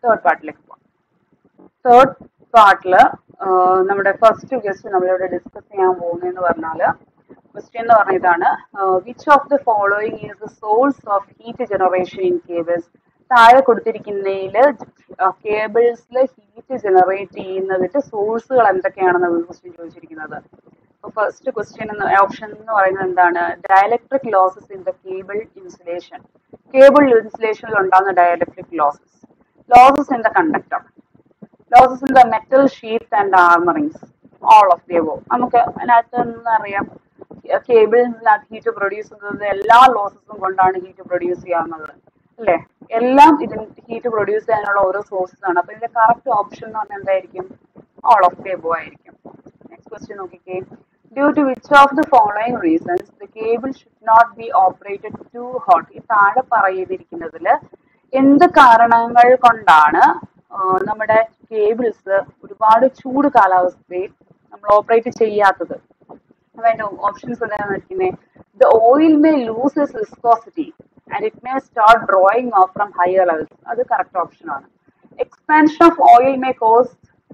Third പാർട്ടിലേക്ക് പോകാം third പാർട്ടില് നമ്മുടെ first question നമ്മളിവിടെ ഡിസ്കസ് ചെയ്യാൻ പോകുന്നതെന്ന് പറഞ്ഞാല് ക്വസ്റ്റ്യൻ എന്ന് പറഞ്ഞ ഇതാണ് which of the following is the source of heat generation in cables താഴെ കൊടുത്തിരിക്കുന്നതിൽ കേബിൾസിൽ ഹീറ്റ് ജനറേറ്റ് ചെയ്യുന്നതിന്റെ സോഴ്സുകൾ എന്തൊക്കെയാണെന്ന് ക്വസ്റ്റ്യൻ ചോദിച്ചിരിക്കുന്നത് ഫസ്റ്റ് ക്വസ്റ്റ്യൻ ഓപ്ഷൻ എന്ന് പറയുന്നത് എന്താണ് dielectric losses in the cable insulation cable ഇൻസുലേഷനിൽ ഉണ്ടാകുന്ന dielectric losses losses in the conductor losses in the metal sheath and armourings all of the above നമുക്ക് അതിനകത്ത് നിന്ന് അറിയാം കേബിളിനകത്ത് ഹീറ്റ് പ്രൊഡ്യൂസ് ചെയ്യുന്നത് എല്ലാ ലോസസും കൊണ്ടാണ് ഹീറ്റ് പ്രൊഡ്യൂസ് ചെയ്യാവുന്നത് അല്ലേ എല്ലാം ഇതിന് ഹീറ്റ് പ്രൊഡ്യൂസ് ചെയ്യാനുള്ള ഓരോ സോഴ്സസ് ആണ് അപ്പൊ ഇതിന്റെ കറക്റ്റ് ഓപ്ഷൻ എന്ന് പറഞ്ഞാൽ എന്തായിരിക്കും ഓൾ ഓഫ് ദി അബോ ആയിരിക്കും നെക്സ്റ്റ് ക്വസ്റ്റ്യൻ നോക്കിക്കേ due to which of the following reasons the cable should not be operated too hot ഈ താഴെ പറയിരിക്കുന്നതിൽ എന്ത് കാരണങ്ങൾ കൊണ്ടാണ് നമ്മുടെ കേബിൾസ് ഒരുപാട് ചൂട് കാലാവസ്ഥയിൽ നമ്മൾ ഓപ്പറേറ്റ് ചെയ്യാത്തത് അതിന്റെ ഓപ്ഷൻസ് എന്താണെന്ന് വെച്ചിട്ടുണ്ടെങ്കിൽ the oil may lose is viscosity and it may start drawing off from higher levels അത് കറക്റ്റ് ഓപ്ഷൻ ആണ് expansion of oil may cause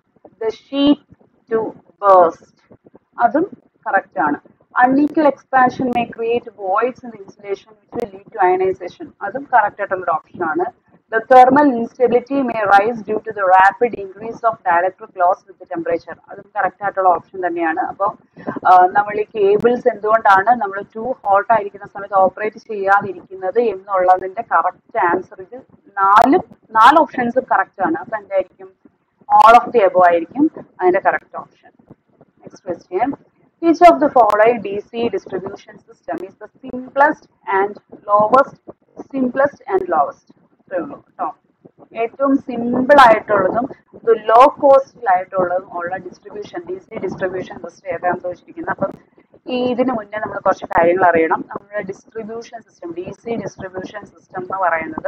the sheath to burst അതും കറക്റ്റ് ആണ് unequal expansion may create voids in the insulation which will lead to ionization അതും correct ആയിട്ടുള്ള ഒരു option ആണ് the thermal instability may rise due to the rapid increase of dielectric loss with the temperature അതും correct ആയിട്ടുള്ള option തന്നെയാണ് അപ്പോൾ നമ്മൾ ഈ കേബിൾസ് എന്തുകൊണ്ടാണ് നമ്മൾ ടു ഹോട്ട് ആയിരിക്കുന്ന സമയത്ത് ഓപ്പറേറ്റ് ചെയ്യാതിരിക്കുന്നത് എന്നുള്ളതിന്റെ കറക്റ്റ് ആൻസർ ഇത് നാല് നാല് ഓപ്ഷൻസും കറക്റ്റ് ആണ് അപ്പൊ എന്തായിരിക്കും ഓൾ ഓഫ് ദി എബോ ആയിരിക്കും അതിന്റെ correct option next question Which of the following DC distribution system is the simplest and lowest, simplest and lowest? ഇത്രയേ ഉള്ളൂ കേട്ടോ ഏറ്റവും സിമ്പിൾ ആയിട്ടുള്ളതും ലോ കോസ്റ്റിലായിട്ടുള്ളതും ഉള്ള distribution D C distribution system ഏതാണെന്ന് ചോദിച്ചിരിക്കുന്നത് അപ്പം ഈ ഇതിന് മുന്നേ നമ്മൾ കുറച്ച് കാര്യങ്ങൾ അറിയണം നമ്മുടെ distribution system D C distribution system എന്ന് പറയുന്നത്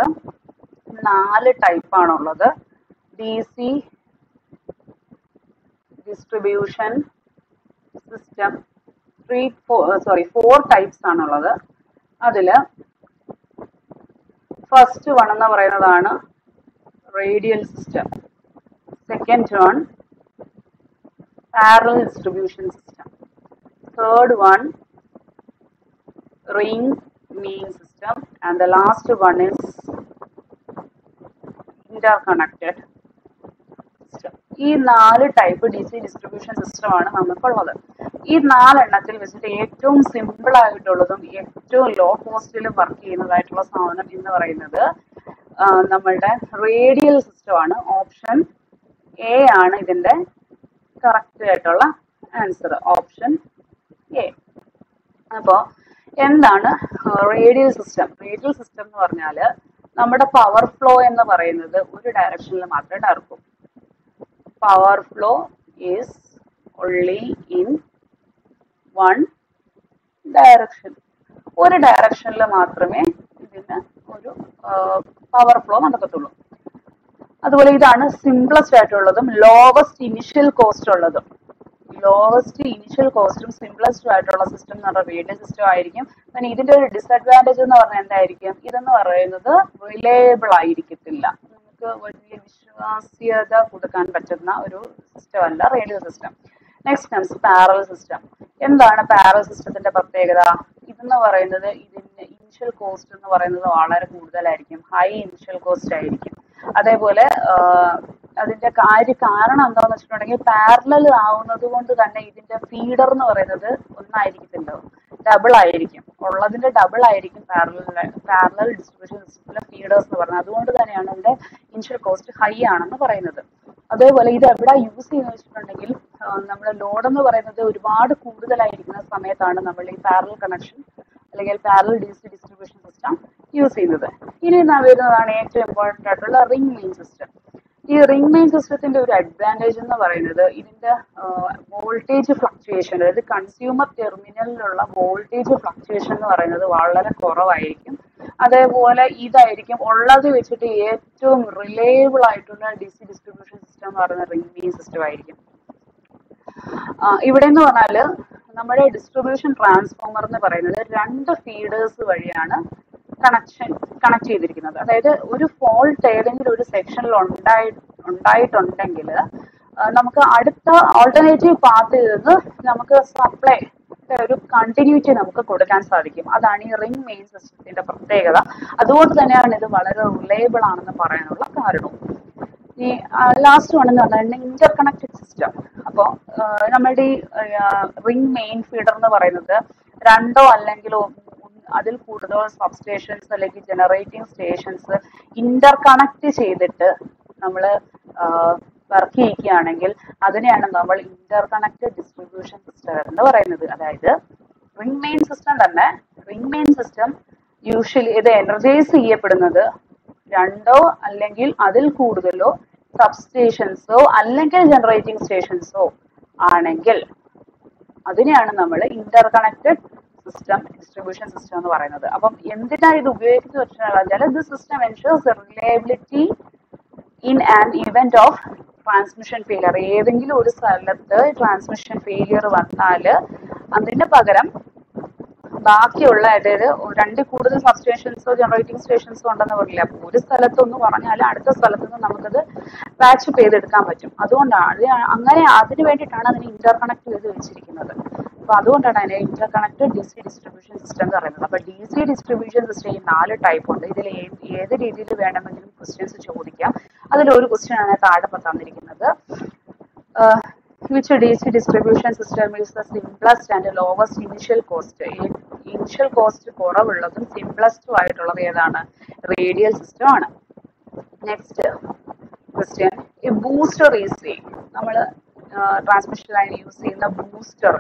നാല് ടൈപ്പ് ആണുള്ളത് D C distribution system three four sorry four types ആണുള്ളത് അതില് ഫസ്റ്റ് വൺ എന്ന് പറയുന്നതാണ് radial system second one parallel distribution system third one ring main system and the last one is interconnected system ഈ നാല് type D C distribution system ആണ് നമുക്കുള്ളത് ഈ നാലെണ്ണത്തിൽ വെച്ചിട്ട് ഏറ്റവും സിമ്പിൾ ആയിട്ടുള്ളതും ഏറ്റവും ലോ കോസ്റ്റിലും വർക്ക് ചെയ്യുന്നതായിട്ടുള്ള സാധനം എന്ന് പറയുന്നത് നമ്മളുടെ റേഡിയൽ സിസ്റ്റം ആണ് ഓപ്ഷൻ എ ആണ് ഇതിന്റെ കറക്റ്റ് ആയിട്ടുള്ള ആൻസർ ഓപ്ഷൻ എ അപ്പോ എന്താണ് റേഡിയൽ സിസ്റ്റം റേഡിയൽ സിസ്റ്റം എന്ന് പറഞ്ഞാൽ നമ്മുടെ പവർ ഫ്ലോ എന്ന് പറയുന്നത് ഒരു ഡയറക്ഷനിൽ മാത്രമേ നടക്കൂ power flow is only in one direction ഒരു ഡയറക്ഷനിൽ മാത്രമേ ഇതിന് ഒരു പവർ ഫ്ലോ നടക്കത്തുള്ളൂ അതുപോലെ ഇതാണ് സിംപ്ലസ്റ്റ് ആയിട്ടുള്ളതും ലോവസ്റ്റ് ഇനിഷ്യൽ കോസ്റ്റ് ഉള്ളതും ലോവസ്റ്റ് ഇനിഷ്യൽ കോസ്റ്റും സിംപ്ലസ്റ്റും ആയിട്ടുള്ള സിസ്റ്റം എന്ന് പറഞ്ഞാൽ റേഡിയൽ സിസ്റ്റം ആയിരിക്കും പിന്നെ ഇതിന്റെ ഒരു ഡിസഡ്വാൻറ്റേജ് എന്ന് പറഞ്ഞാൽ എന്തായിരിക്കും ഇതെന്ന് പറയുന്നത് റിലയബിൾ ആയിരിക്കത്തില്ല നമുക്ക് വലിയ വിശ്വാസ്യത കൊടുക്കാൻ പറ്റുന്ന ഒരു സിസ്റ്റം അല്ല radio system next comes parallel system എന്താണ് പാരൽ സിസ്റ്റത്തിന്റെ പ്രത്യേകത ഇതെന്ന് പറയുന്നത് ഇതിന്റെ ഇനിഷ്യൽ കോസ്റ്റ് എന്ന് പറയുന്നത് വളരെ കൂടുതലായിരിക്കും ഹൈ ഇനിഷ്യൽ കോസ്റ്റ് ആയിരിക്കും അതേപോലെ അതിന്റെ കാര്യ കാരണം എന്താണെന്ന് വെച്ചിട്ടുണ്ടെങ്കിൽ പാരലൽ ആവുന്നത് കൊണ്ട് തന്നെ ഇതിന്റെ ഫീഡർ എന്ന് പറയുന്നത് ഒന്നായിരിക്കത്തില്ല ഡബിൾ ആയിരിക്കും ഉള്ളതിന്റെ ഡബിൾ ആയിരിക്കും പാരലൽ പാരലൽ ഡിസ്ട്രിബ്യൂഷൻ സിസ്റ്റത്തിലെ ഫീഡേഴ്സ് എന്ന് പറയുന്നത് അതുകൊണ്ട് തന്നെയാണ് ഇതിന്റെ ഇനിഷ്യൽ കോസ്റ്റ് ഹൈ ആണെന്ന് പറയുന്നത് അതേപോലെ ഇത് എവിടെ യൂസ് ചെയ്യുന്ന വെച്ചിട്ടുണ്ടെങ്കിൽ നമ്മുടെ ലോഡ് എന്ന് പറയുന്നത് ഒരുപാട് കൂടുതലായിരിക്കുന്ന സമയത്താണ് നമ്മൾ ഈ പാരലൽ കണക്ഷൻ അല്ലെങ്കിൽ parallel D C distribution system use ചെയ്യുന്നത് ഇനി വരുന്നതാണ് ഏറ്റവും ഇമ്പോർട്ടൻ്റ് ആയിട്ടുള്ള റിംഗ് മെയിൻ സിസ്റ്റം ഈ റിംഗ് മെയിൻ സിസ്റ്റത്തിന്റെ ഒരു അഡ്വാൻറ്റേജ് എന്ന് പറയുന്നത് ഇതിന്റെ വോൾട്ടേജ് ഫ്ലക്ച്വേഷൻ അതായത് കൺസ്യൂമർ ടെർമിനലിലുള്ള വോൾട്ടേജ് ഫ്ലക്ച്വേഷൻ എന്ന് പറയുന്നത് വളരെ കുറവായിരിക്കും അതേപോലെ ഇതായിരിക്കും ഉള്ളത് വെച്ചിട്ട് ഏറ്റവും റിലയബിൾ ആയിട്ടുള്ള ഡി സി ഡിസ്ട്രിബ്യൂഷൻ സിസ്റ്റം എന്ന് പറയുന്നത് റിംഗ് മെയിൻ സിസ്റ്റം ആയിരിക്കും ഇവിടെ എന്ന് പറഞ്ഞാല് നമ്മുടെ ഡിസ്ട്രിബ്യൂഷൻ ട്രാൻസ്ഫോമർ എന്ന് പറയുന്നത് രണ്ട് ഫീഡേഴ്സ് വഴിയാണ് കണക്ഷൻ കണക്ട് ചെയ്തിരിക്കുന്നത് അതായത് ഒരു ഫോൾട്ട് ഏതെങ്കിലും ഒരു സെക്ഷനിൽ ഉണ്ടായി ഉണ്ടായിട്ടുണ്ടെങ്കിൽ നമുക്ക് അടുത്ത ഓൾട്ടർനേറ്റീവ് പാത്തിൽ നിന്ന് നമുക്ക് സപ്ലൈ ഒരു കണ്ടിന്യൂറ്റി നമുക്ക് കൊടുക്കാൻ സാധിക്കും അതാണ് ഈ റിംഗ് മെയിൻ സിസ്റ്റത്തിന്റെ പ്രത്യേകത അതുകൊണ്ട് തന്നെയാണ് ഇത് വളരെ റിലയബിൾ ആണെന്ന് പറയാനുള്ള കാരണവും ഈ ലാസ്റ്റ് വൺ എന്ന് പറഞ്ഞാൽ ഇന്റർ കണക്റ്റഡ് സിസ്റ്റം അപ്പോൾ നമ്മളുടെ ഈ റിംഗ് മെയിൻ ഫീഡർ എന്ന് പറയുന്നത് രണ്ടോ അല്ലെങ്കിലോ അതിൽ കൂടുതൽ സബ്സ്റ്റേഷൻസ് അല്ലെങ്കിൽ ജനറേറ്റിംഗ് സ്റ്റേഷൻസ് ഇന്റർ കണക്ട് ചെയ്തിട്ട് നമ്മൾ വർക്ക് ചെയ്യിക്കുകയാണെങ്കിൽ അതിനെയാണ് നമ്മൾ ഇന്റർ കണക്റ്റഡ് ഡിസ്ട്രിബ്യൂഷൻ സിസ്റ്റം എന്ന് പറയുന്നത് അതായത് റിംഗ് മെയിൻ സിസ്റ്റം തന്നെ റിംഗ് മെയിൻ സിസ്റ്റം യൂഷ്വലി ഇത് എനർജൈസ് ചെയ്യപ്പെടുന്നത് രണ്ടോ അല്ലെങ്കിൽ അതിൽ കൂടുതലോ സബ്സ്റ്റേഷൻസോ അല്ലെങ്കിൽ ജനറേറ്റിംഗ് സ്റ്റേഷൻസോ ആണെങ്കിൽ അതിനെയാണ് നമ്മൾ interconnected system distribution system എന്ന് പറയുന്നത് അപ്പം എന്തിനാ ഇത് ഉപയോഗിക്കുന്നത് വെച്ചാൽ ഇത് system ensures reliability in an event of transmission failure ഏതെങ്കിലും ഒരു സ്ഥലത്ത് ട്രാൻസ്മിഷൻ ഫെയിലിയർ വന്നാൽ അതിന് പകരം ബാക്കിയുള്ള അതായത് രണ്ടിൽ കൂടുതൽ സബ്സ്റ്റേഷൻസോ ജനറേറ്റിംഗ് സ്റ്റേഷൻസോ ഉണ്ടെന്ന് പറയില്ല അപ്പൊ ഒരു സ്ഥലത്തൊന്ന് പറഞ്ഞാൽ അടുത്ത സ്ഥലത്ത് നിന്ന് നമുക്കത് പാച്ചപ്പ് ചെയ്തെടുക്കാൻ പറ്റും അതുകൊണ്ടാണ് അത് അങ്ങനെ അതിന് വേണ്ടിയിട്ടാണ് അതിനെ ഇന്റർ കണക്ട് ചെയ്ത് വെച്ചിരിക്കുന്നത് അപ്പൊ അതുകൊണ്ടാണ് അതിനെ interconnected D C distribution system എന്ന് പറയുന്നത് അപ്പൊ ഡി സി ഡിസ്ട്രിബ്യൂഷൻ സിസ്റ്റം ഈ നാല് ടൈപ്പ് ഉണ്ട് ഇതിൽ ഏത് രീതിയിൽ വേണമെങ്കിലും ക്വസ്റ്റ്യൻസ് ചോദിക്കാം അതിൽ ഒരു ക്വസ്റ്റ്യൻ ആണ് താഴെ തന്നിരിക്കുന്നത് which DC distribution system is the simplest and lowest initial cost initial cost കുറവുള്ളതും സിംപ്ലസ്റ്റും ആയിട്ടുള്ളത് ഏതാണ് റേഡിയൽ സിസ്റ്റം ആണ് നെക്സ്റ്റ് ക്വസ്റ്റ്യൻ ഈ ബൂസ്റ്റർ ഈസ് നമ്മൾ ട്രാൻസ്മിഷൻ ലൈൻ യൂസ് ചെയ്യുന്ന ബൂസ്റ്റർ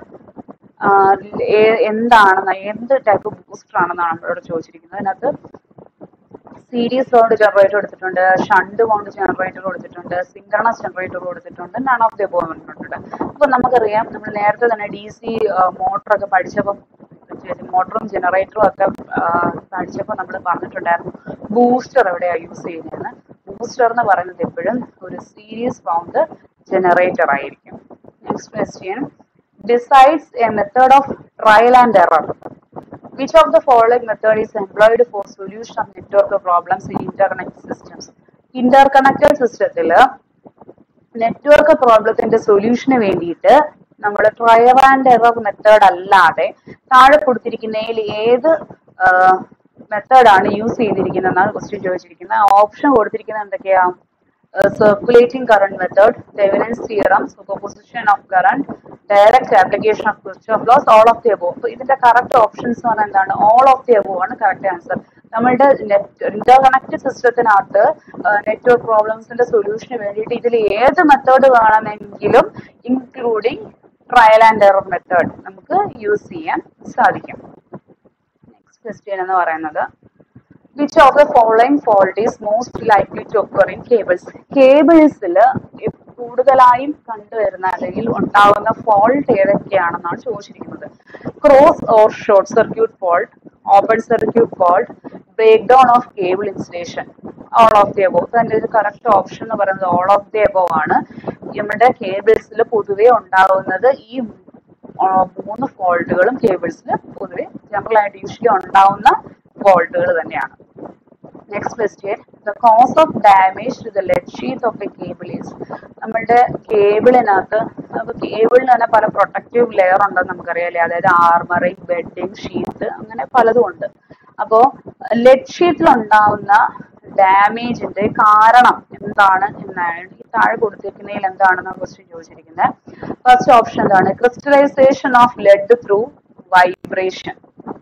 എന്താണെന്ന് എന്ത് ടൈപ്പ് ബൂസ്റ്റർ ആണെന്നാണ് നമ്മളോട് ചോദിച്ചിരിക്കുന്നത് അതിനകത്ത് സീരീസ് ബൗണ്ട് ജനറേറ്റർ കൊടുത്തിട്ടുണ്ട് ഷണ്ട് ബൗണ്ട് ജനറേറ്റർ കൊടുത്തിട്ടുണ്ട് സിങ്കണസ് ജനറേറ്റർ കൊടുത്തിട്ടുണ്ട് നൺ ഓഫ് ദി ബോൺ കൊടുത്തിട്ടുണ്ട് അപ്പൊ നമുക്കറിയാം നമ്മൾ നേരത്തെ തന്നെ ഡി സി മോട്ടറൊക്കെ പഠിച്ചപ്പം മോട്ടറും ജനറേറ്ററും ഒക്കെ പഠിച്ചപ്പോൾ നമ്മൾ പറഞ്ഞിട്ടുണ്ടായിരുന്നു ബൂസ്റ്റർ എവിടെയാണ് യൂസ് ചെയ്യുന്നതെന്ന് ബൂസ്റ്റർ എന്ന് പറയുന്നത് എപ്പോഴും ഒരു സീരീസ് ബൗണ്ട് ജനറേറ്റർ ആയിരിക്കും next question decides a method of trial and error Which of the following method is employed for solution of network problems in interconnected systems? Interconnected സിസ്റ്റത്തിൽ network പ്രോബ്ലത്തിന്റെ സൊല്യൂഷന് വേണ്ടിയിട്ട് നമ്മൾ ട്രയൽ ആൻഡ് എറർ മെത്തേഡ് അല്ലാതെ താഴെ കൊടുത്തിരിക്കുന്നതിൽ ഏത് മെത്തേഡാണ് യൂസ് ചെയ്തിരിക്കുന്നതെന്നാണ് ക്വസ്റ്റ്യൻ ചോദിച്ചിരിക്കുന്നത് ഓപ്ഷൻ കൊടുത്തിരിക്കുന്നത് എന്തൊക്കെയാ circulating current method Thevenin's theorem superposition of current direct application of Kirchhoff laws all of the above അപ്പൊ ഇതിന്റെ കറക്റ്റ് ഓപ്ഷൻസ് എന്ന് പറഞ്ഞാൽ എന്താണ് ഓൾ ഓഫ് ദി അബോ ആണ് കറക്റ്റ് ആൻസർ നമ്മളുടെ ഇന്റർ കണക്റ്റഡ് സിസ്റ്റത്തിനകത്ത് നെറ്റ്വർക്ക് പ്രോബ്ലംസിന്റെ സൊല്യൂഷന് വേണ്ടിയിട്ട് ഇതിൽ ഏത് മെത്തേഡ് വേണമെങ്കിലും including trial and error method നമുക്ക് യൂസ് ചെയ്യാൻ സാധിക്കും നെക്സ്റ്റ് ക്വസ്റ്റ്യൻ എന്ന് പറയുന്നത് which of the following fault is most likely to occur in cables കേബിൾസിൽ കൂടുതലായും കണ്ടുവരുന്ന അല്ലെങ്കിൽ ഉണ്ടാവുന്ന ഫോൾട്ട് ഏതൊക്കെയാണെന്നാണ് ചോദിച്ചിരിക്കുന്നത് cross or short circuit fault open circuit fault break down of cable installation all of the above അതിന്റെ ഒരു കറക്റ്റ് ഓപ്ഷൻ എന്ന് പറയുന്നത് ഓൾ ഓഫ് ദി അബോ ആണ് നമ്മുടെ കേബിൾസിൽ പൊതുവെ ഉണ്ടാവുന്നത് ഈ മൂന്ന് ഫോൾട്ടുകളും കേബിൾസിൽ പൊതുവെ ജനറൽ ആയിട്ട് യൂഷ്വലി ഉണ്ടാവുന്ന ഫോൾട്ടുകൾ തന്നെയാണ് next question the cause of damage to the lead sheath of a cable is നമ്മളുടെ കേബിളിനകത്ത് കേബിളിന് തന്നെ പല പ്രൊട്ടക്റ്റീവ് ലെയർ ഉണ്ടെന്ന് നമുക്കറിയാലേ അതായത് ആർമറിങ് ബെഡിങ് ഷീറ്റ് അങ്ങനെ പലതും ഉണ്ട് അപ്പോ ലെഡ് ഷീറ്റിൽ ഉണ്ടാവുന്ന ഡാമേജിന്റെ കാരണം എന്താണ് എന്നാണ് ഈ താഴെ കൊടുത്തിരിക്കുന്നതിൽ എന്താണെന്ന് ക്വസ്റ്റ്യൻ ചോദിച്ചിരിക്കുന്നത് ഫസ്റ്റ് ഓപ്ഷൻ എന്താണ് crystallisation of lead through vibration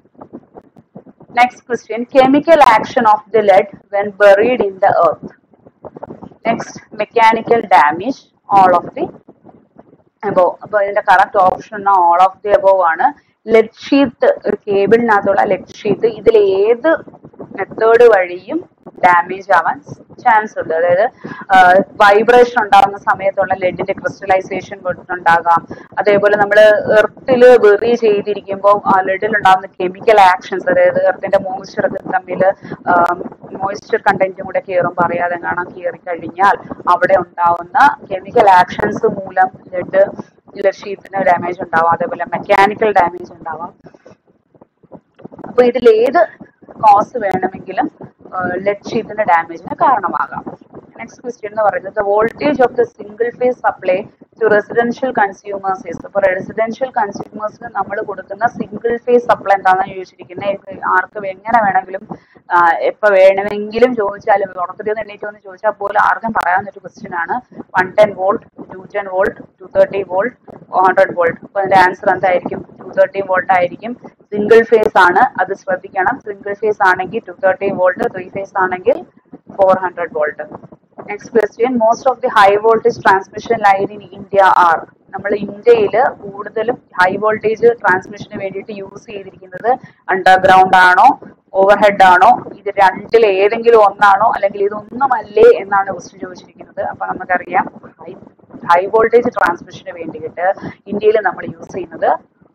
Next question, chemical action of the lead when buried in the earth. Next, mechanical damage, all of the above. അപ്പോൾ ഇതിന്റെ correct option all of the above ആണ് lead sheet കേബിളിനകത്തുള്ള lead sheet ഇതിൽ ഏത് method വഴിയും damage ആവാൻ chance ഉണ്ട് അതായത് വൈബ്രേഷൻ ഉണ്ടാകുന്ന സമയത്തുള്ള ലെഡിന്റെ ക്രിസ്റ്റലൈസേഷൻ ഉണ്ടാകാം അതേപോലെ നമ്മൾ എർത്തിൽ വെറി ചെയ്തിരിക്കുമ്പോൾ ആ ലെഡിൽ ഉണ്ടാകുന്ന കെമിക്കൽ ആക്ഷൻസ് അതായത് എർത്തിന്റെ മോയ്സ്ചർ തമ്മിൽ മോയ്സ്ചർ കണ്ടന്റും കൂടെ കയറുമ്പോൾ അറിയാതെ കാണാൻ കയറി കഴിഞ്ഞാൽ അവിടെ ഉണ്ടാവുന്ന കെമിക്കൽ ആക്ഷൻസ് മൂലം ലെഡ് ലെഡ് ഷീറ്റിന് ഡാമേജ് ഉണ്ടാവാം അതേപോലെ മെക്കാനിക്കൽ ഡാമേജ് ഉണ്ടാവാം അപ്പൊ ഇതിൽ ഏത് കോസ് വേണമെങ്കിലും ലെഡ് ഷീറ്റിന്റെ ഡാമേജിന് കാരണമാകാം നെക്സ്റ്റ് ക്വസ്റ്റ്യൻ എന്ന് പറയുന്നത് voltage of the single phase supply to residential consumers is അപ്പോൾ റെസിഡൻഷ്യൽ കൺസ്യൂമേഴ്സിന് നമ്മൾ കൊടുക്കുന്ന സിംഗിൾ ഫേസ് സപ്ലൈ എന്താണെന്ന് ചോദിച്ചിരിക്കുന്നത് ആർക്ക് എങ്ങനെ വേണമെങ്കിലും എപ്പോൾ വേണമെങ്കിലും ചോദിച്ചാലും ഉറക്കത്തിൽ നിന്ന് എണ്ണീറ്റ് വന്ന് ചോദിച്ചാൽ പോലും ആർക്കും പറയാവുന്ന ഒരു ക്വസ്റ്റ്യൻ ആണ് one ten volt two ten volt two thirty volt hundred volt അപ്പോൾ അതിന്റെ ആൻസർ എന്തായിരിക്കും ടു തേർട്ടി വോൾട്ട് ആയിരിക്കും സിംഗിൾ ഫേസ് ആണ് അത് ശ്രദ്ധിക്കണം സിംഗിൾ ഫേസ് ആണെങ്കിൽ two thirty volt three phase ആണെങ്കിൽ four hundred volt next question most of the high voltage transmission line in India are നമ്മൾ ഇന്ത്യയിൽ കൂടുതലും ഹൈ വോൾട്ടേജ് ട്രാൻസ്മിഷന് വേണ്ടിയിട്ട് യൂസ് ചെയ്തിരിക്കുന്നത് അണ്ടർഗ്രൗണ്ട് ആണോ ഓവർഹെഡ് ആണോ ഇത് രണ്ടിൽ ഏതെങ്കിലും ഒന്നാണോ അല്ലെങ്കിൽ ഇതൊന്നുമല്ലേ എന്നാണ് ക്വസ്റ്റ്യൻ ചോദിച്ചിരിക്കുന്നത് അപ്പൊ നമുക്കറിയാം ഹൈ ഹൈ വോൾട്ടേജ് ട്രാൻസ്മിഷന് വേണ്ടിയിട്ട് ഇന്ത്യയിൽ നമ്മൾ യൂസ് ചെയ്യുന്നത്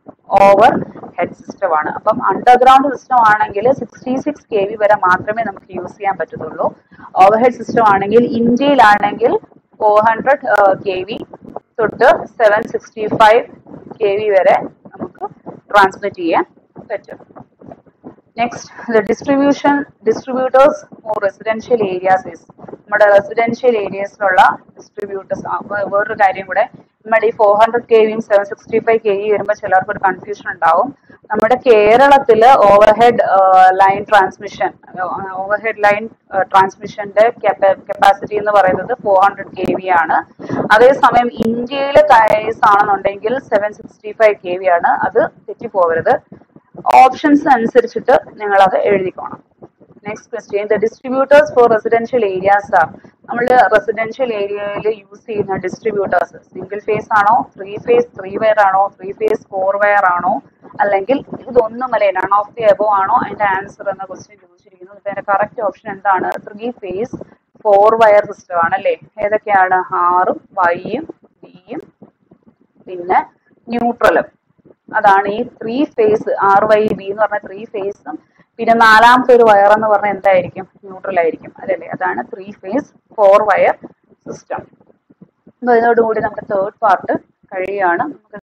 ഓവർ ഹെഡ് സിസ്റ്റം ആണ് അപ്പം അണ്ടർഗ്രൗണ്ട് സിസ്റ്റം ആണെങ്കിൽ സിക്സ്റ്റി സിക്സ് കെ വി വരെ മാത്രമേ നമുക്ക് യൂസ് ചെയ്യാൻ പറ്റത്തുള്ളൂ ഓവർ ഹെഡ് സിസ്റ്റം ആണെങ്കിൽ ഇന്ത്യയിലാണെങ്കിൽ ഫോർ ഹൺഡ്രഡ് കെ വി തൊട്ട് seven sixty five K V വരെ നമുക്ക് ട്രാൻസ്മിറ്റ് ചെയ്യാൻ പറ്റും next the distribution distributors for residential areas is നമ്മുടെ റെസിഡൻഷ്യൽ ഏരിയസിലുള്ള ഡിസ്ട്രിബ്യൂട്ടേഴ്സ് വേറൊരു കാര്യം കൂടെ നമ്മുടെ ഈ ഫോർ ഹൺഡ്രഡ് കെ വിയും seven sixty five K V വരുമ്പോൾ ചിലർക്ക് ഒരു കൺഫ്യൂഷൻ ഉണ്ടാവും നമ്മുടെ കേരളത്തില് overhead line transmission overhead line ട്രാൻസ്മിഷന്റെ കപ്പാസിറ്റി എന്ന് പറയുന്നത് ഫോർ ഹൺഡ്രഡ് കെ വി ആണ് അതേസമയം ഇന്ത്യയിലെ കേസ് ആണെന്നുണ്ടെങ്കിൽ seven sixty five K V ആണ് അത് തെറ്റിപ്പോകരുത് ഓപ്ഷൻസ് അനുസരിച്ചിട്ട് നിങ്ങൾ അത് എഴുതിക്കോണം next question the distributors for residential areas are നമ്മൾ റെസിഡൻഷ്യൽ ഏരിയയിൽ യൂസ് ചെയ്യുന്ന ഡിസ്ട്രിബ്യൂട്ടേഴ്സ് സിംഗിൾ ഫേസ് ആണോ ത്രീ ഫേസ് ത്രീ വയർ ആണോ ത്രീ ഫേസ് ഫോർ വയർ ആണോ അല്ലെങ്കിൽ ഇതൊന്നുമല്ല നൺ ഓഫ് ദി എബോ ആണോ അതിന്റെ ആൻസർ എന്ന ക്വസ്റ്റ്യൻ ചോദിച്ചിരിക്കുന്നു ഇതിന്റെ കറക്റ്റ് ഓപ്ഷൻ എന്താണ് three phase four wire system ആണ് അല്ലേ ഏതൊക്കെയാണ് ആറും വൈയും ബിയും പിന്നെ ന്യൂട്രലും അതാണ് ഈ three phase R Y B എന്ന് പറഞ്ഞ ത്രീ ഫേസും പിന്നെ നാലാമത്തെ ഒരു വയർ എന്ന് പറഞ്ഞാൽ എന്തായിരിക്കും ന്യൂട്രൽ ആയിരിക്കും അതല്ലേ അതാണ് three phase four wire system അപ്പൊ ഇതിനോടുകൂടി നമ്മുടെ തേർഡ് പാർട്ട് കഴിയുകയാണ് നമുക്ക്